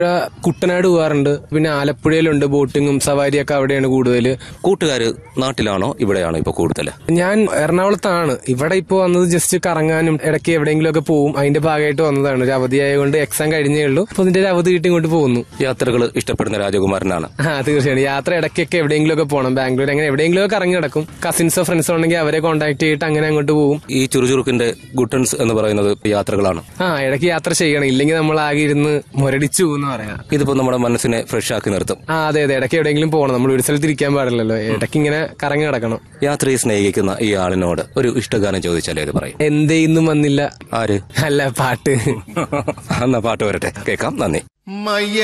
കുട്ടനാട് പോകാറുണ്ട് പിന്നെ ആലപ്പുഴയിലുണ്ട് ബോട്ടിങ്ങും സവാരിയൊക്കെ അവിടെയാണ് കൂടുതൽ കൂട്ടുകാര് നാട്ടിലാണോ ഇവിടെയാണോ ഇപ്പൊ കൂടുതൽ ഞാൻ എറണാകുളത്താണ് ഇവിടെ ഇപ്പോൾ വന്നത് ജസ്റ്റ് കറങ്ങാനും ഇടയ്ക്ക് എവിടെയെങ്കിലും ഒക്കെ പോകും അതിന്റെ ഭാഗമായിട്ട് വന്നതാണ് ഒരു അവധിയായതുകൊണ്ട് എക്സാം കഴിഞ്ഞേ ഉള്ളൂ അപ്പൊ അതിന്റെ ഒരു അവധി കിട്ടി ഇങ്ങോട്ട് പോകുന്നു യാത്രകൾ ഇഷ്ടപ്പെടുന്ന രാജകുമാരനാണ് ആ തീർച്ചയായും യാത്ര ഇടയ്ക്കൊക്കെ എവിടെയെങ്കിലും ഒക്കെ പോകണം ബാംഗ്ലൂർ അങ്ങനെ എവിടെയെങ്കിലും ഒക്കെ ഇറങ്ങി നടക്കും കസിൻസോ ഫ്രണ്ട്സോ ഉണ്ടെങ്കിൽ അവരെ കോൺടാക്ട് ചെയ്തിട്ട് അങ്ങനെ അങ്ങോട്ട് പോകും ഈ ചുറുചുറുക്കിന്റെ ഗുട്ടൻസ് എന്ന് പറയുന്നത് യാത്രകളാണ് ആ ഇടയ്ക്ക് യാത്ര ചെയ്യണം ഇല്ലെങ്കിൽ നമ്മൾ ആകെ ഇരുന്ന് മുരടിച്ചു എന്ന് പറയാം ഇതിപ്പോ നമ്മുടെ മനസ്സിനെ ഫ്രഷ് ആക്കി നിർത്തും ആ അതെ അതെ ഇടയ്ക്ക് എവിടെയെങ്കിലും പോകണം നമ്മൾ ഒരു സ്ഥലത്ത് ഇരിക്കാൻ പാടില്ലല്ലോ ഇടയ്ക്ക് ഇങ്ങനെ കറങ്ങി നടക്കണം യാത്രയെ സ്നേഹിക്കുന്ന ഈ ആളിനോട് ഒരു ഇഷ്ടഗാനം ചോദിച്ചാലേ അത് പറയും എന്തേ ഇന്നും വന്നില്ല ആര് അല്ല പാട്ട് എന്നാ പാട്ട് വരട്ടെ കേൾക്കാം നന്ദി